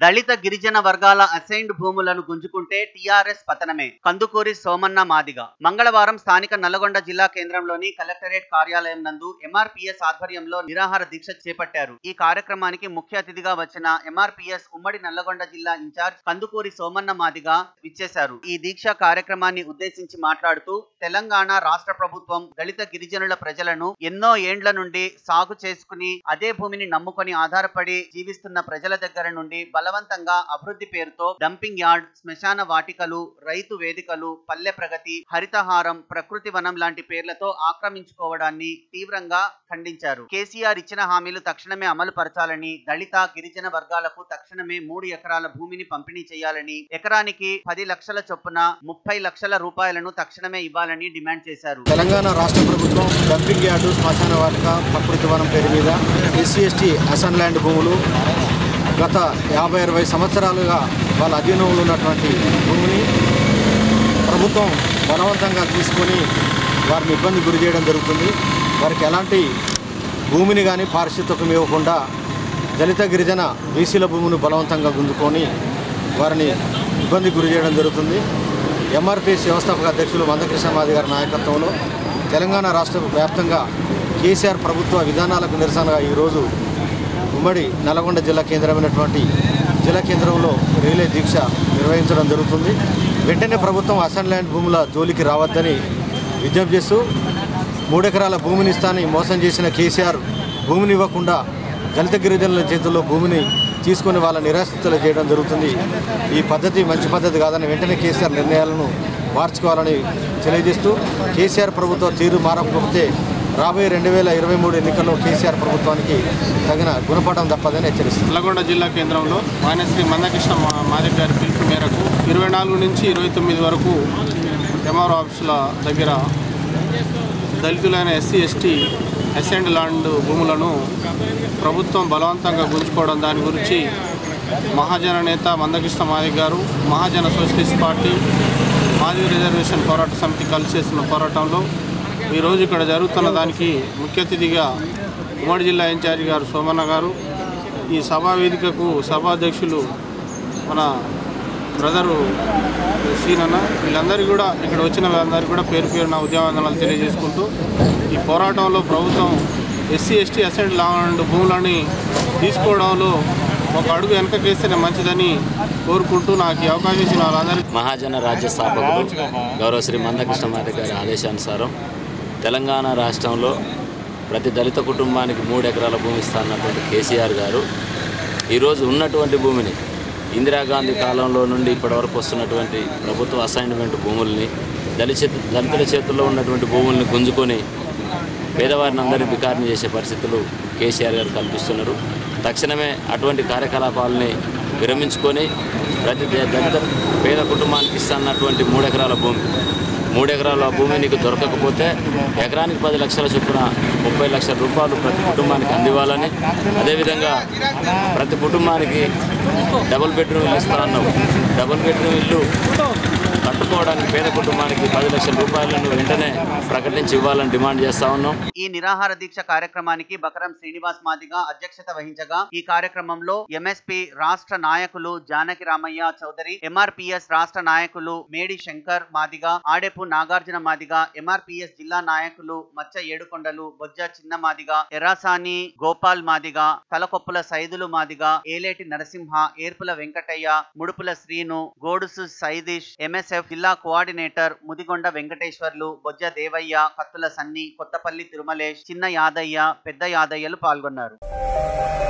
దళిత గిరిజన వర్గాల అసైన్డ్ భూములను గుంజుకుంటే టీఆర్ఎస్ పతనమే కందుకూరి సోమన్న మాదిగ మంగళవారం స్థానిక నల్లగొండ జిల్లా కేంద్రంలోని కలెక్టరేట్ కార్యాలయం నందు ఎంఆర్పీఎస్ ఆధ్వర్యంలో నిరాహార దీక్ష చేపట్టారు ఈ కార్యక్రమానికి ముఖ్య అతిథిగా వచ్చిన ఎంఆర్పీఎస్ ఉమ్మడి నల్లగొండ జిల్లా ఇన్ఛార్జ్ కందుకూరి సోమన్న మాదిగ విచ్చేశారు ఈ దీక్ష కార్యక్రమాన్ని ఉద్దేశించి మాట్లాడుతూ తెలంగాణ రాష్ట్ర ప్రభుత్వం దళిత గిరిజనుల ప్రజలను ఎన్నో ఏండ్ల నుండి సాగు చేసుకుని అదే భూమిని నమ్ముకొని ఆధారపడి జీవిస్తున్న ప్రజల దగ్గర నుండి బలవంతంగా అభివృద్ధి పేరుతో డంపింగ్ యార్డ్ శ్మశాన వాటికలు రైతు వేదికలు పల్లె ప్రగతి హరితహారం ప్రకృతి వనం లాంటి పేర్లతో ఆక్రమించుకోవడాన్ని తీవ్రంగా ఖండించారు కేసీఆర్ ఇచ్చిన హామీలు తక్షణమే అమలు పరచాలని దళిత గిరిజన వర్గాలకు తక్షణమే మూడు ఎకరాల భూమిని పంపిణీ చేయాలని ఎకరానికి పది లక్షల చొప్పున ముప్పై లక్షల రూపాయలను తక్షణమే ఇవ్వాలని డిమాండ్ చేశారు తెలంగాణ రాష్ట్ర ప్రభుత్వం డంపింగ్ యార్డు శ్మశాన వాటిక ప్రకృతి వనం పేరు మీద ఎస్సీ ఎస్టీ అసన్ ల్యాండ్ భూములు గత యాభై అరవై సంవత్సరాలుగా వాళ్ళ అధీనంలో ఉన్నటువంటి భూమిని ప్రభుత్వం బలవంతంగా తీసుకొని వారిని ఇబ్బంది గురి చేయడం జరుగుతుంది వారికి ఎలాంటి భూమిని కానీ పారిశుద్ధకం ఇవ్వకుండా దళిత గిరిజన బీసీల భూమిని బలవంతంగా గుంజుకొని వారిని ఇబ్బంది గురి చేయడం జరుగుతుంది ఎంఆర్పిఎస్ వ్యవస్థాపక అధ్యక్షులు మందకృష్ణమాది గారి నాయకత్వంలో తెలంగాణ రాష్ట్ర వ్యాప్తంగా కేసీఆర్ ప్రభుత్వ విధానాలకు నిరసనగా ఈరోజు ఉమ్మడి నల్గొండ జిల్లా కేంద్రమైనటువంటి జిల్లా కేంద్రంలో రిలే దీక్ష నిర్వహించడం జరుగుతుంది వెంటనే ప్రభుత్వం అసన్ ల్యాండ్ భూముల జోలికి రావద్దని విజ్ఞప్తి చేస్తూ మూడెకరాల భూమిని ఇస్తానని మోసం చేసిన కేసీఆర్ భూమిని ఇవ్వకుండా దళిత గిరిజనుల చేతుల్లో భూమిని తీసుకొని వాళ్ళ నిరాశ్రితులు చేయడం జరుగుతుంది ఈ పద్ధతి మంచి పద్ధతి కాదని వెంటనే కేసీఆర్ నిర్ణయాలను మార్చుకోవాలని తెలియజేస్తూ కేసీఆర్ ప్రభుత్వం తీరు మారకపోతే రాబోయే రెండు వేల ఇరవై మూడు ఎన్నికల్లో కేసీఆర్ ప్రభుత్వానికి తగిన గుణపాఠం తప్పదని హెచ్చరిస్తుంది నల్లగొండ జిల్లా కేంద్రంలో ఆయన శ్రీ మందకృష్ణ మా- మాదిక్ గారి పిలుపు మేరకు ఇరవై నాలుగు నుంచి ఇరవై తొమ్మిది వరకు ఎంఆర్ ఆఫీసుల దగ్గర దళితులైన ఎస్సీ ఎస్టీ అసెండ్ ల్యాండ్ భూములను ప్రభుత్వం బలవంతంగా గుంజుకోవడం దాని గురించి మహాజన నేత మందకృష్ణ మాదిక్ గారు Mahajana socialist party Madiga reservation పోరాట సమితి కలిసి చేస్తున్న పోరాటంలో ఈరోజు ఇక్కడ జరుగుతున్న దానికి ముఖ్య అతిథిగా ఉమ్మడి జిల్లా ఇన్ఛార్జి గారు సోమన్న గారు ఈ సభా వేదికకు సభాధ్యక్షులు మన బ్రదరు సీనన్న వీళ్ళందరికీ కూడా ఇక్కడ వచ్చిన వాళ్ళందరికీ కూడా పేరు పేరున ఉద్యమవందనాలు తెలియజేసుకుంటూ ఈ పోరాటంలో ప్రభుత్వం ఎస్సీ ఎస్టీ అసెంట్ ల్యాండ్ భూములని తీసుకోవడంలో ఒక అడుగు వెనకకేస్తేనే మంచిదని కోరుకుంటూ నాకు ఈ అవకాశం ఇచ్చిన వాళ్ళందరికీ మహాజన రాజ్య స్థాపకులు గౌరవ శ్రీ మందకృష్ణ మాదిగ గారి ఆదేశానుసారం తెలంగాణ రాష్ట్రంలో ప్రతి దళిత కుటుంబానికి మూడు ఎకరాల భూమి ఇస్తానన్నటువంటి కేసీఆర్ గారు ఈరోజు ఉన్నటువంటి భూమిని ఇందిరాగాంధీ కాలంలో నుండి ఇప్పటివరకు వస్తున్నటువంటి ప్రభుత్వ అసైన్మెంట్ భూముల్ని దళిత దళితుల చేతుల్లో ఉన్నటువంటి భూముల్ని గుంజుకొని పేదవారిని అందరినీ బికారిని చేసే పరిస్థితులు కేసీఆర్ గారు కల్పిస్తున్నారు తక్షణమే అటువంటి కార్యకలాపాలని విరమించుకొని ప్రతి ద- దళిత పేద కుటుంబానికి ఇస్తున్నటువంటి మూడు ఎకరాల భూమి మూడు ఎకరాల భూమి నీకు దొరకకపోతే ఎకరానికి పది లక్షల చొప్పున ముప్పై లక్షల రూపాయలు ప్రతి కుటుంబానికి అందివ్వాలని అదేవిధంగా ప్రతి కుటుంబానికి డబుల్ బెడ్రూమ్ ఇల్లు ఇస్తా అన్నావు డబుల్ బెడ్రూమ్ ఇల్లు కట్టుకోవడానికి పేద కుటుంబానికి పది లక్షల రూపాయలను వెంటనే ప్రకటించి ఇవ్వాలని డిమాండ్ చేస్తా ఉన్నాం ఈ నిరాహార దీక్ష కార్యక్రమానికి బకరం శ్రీనివాస్ మాదిగ అధ్యక్షత వహించగా ఈ కార్యక్రమంలో ఎంఎస్పి రాష్ట్ర నాయకులు జానకి రామయ్య చౌదరి ఎంఆర్పిఎస్ రాష్ట్ర నాయకులు మేడి శంకర్ మాదిగ ఆడెపు నాగార్జున మాదిగ ఎంఆర్పిఎస్ జిల్లా నాయకులు మచ్చ ఏడుకొండలు బొజ్జ చిన్న మాదిగ ఎర్రాసాని గోపాల్ మాదిగ తలకొప్పుల సైదులు మాదిగ ఏలేటి నరసింహ ఏర్పుల వెంకటయ్య ముడుపుల శ్రీను గోడుసు సైదిష్ ఎంఎస్ఎఫ్ జిల్లా కోఆర్డినేటర్ ముదిగొండ వెంకటేశ్వర్లు బొజ్జ దేవయ్య కత్తుల సన్ని కొత్తపల్లి తిరుమలేష్ చిన్న యాదయ్య పెద్ద యాదయ్యలు పాల్గొన్నారు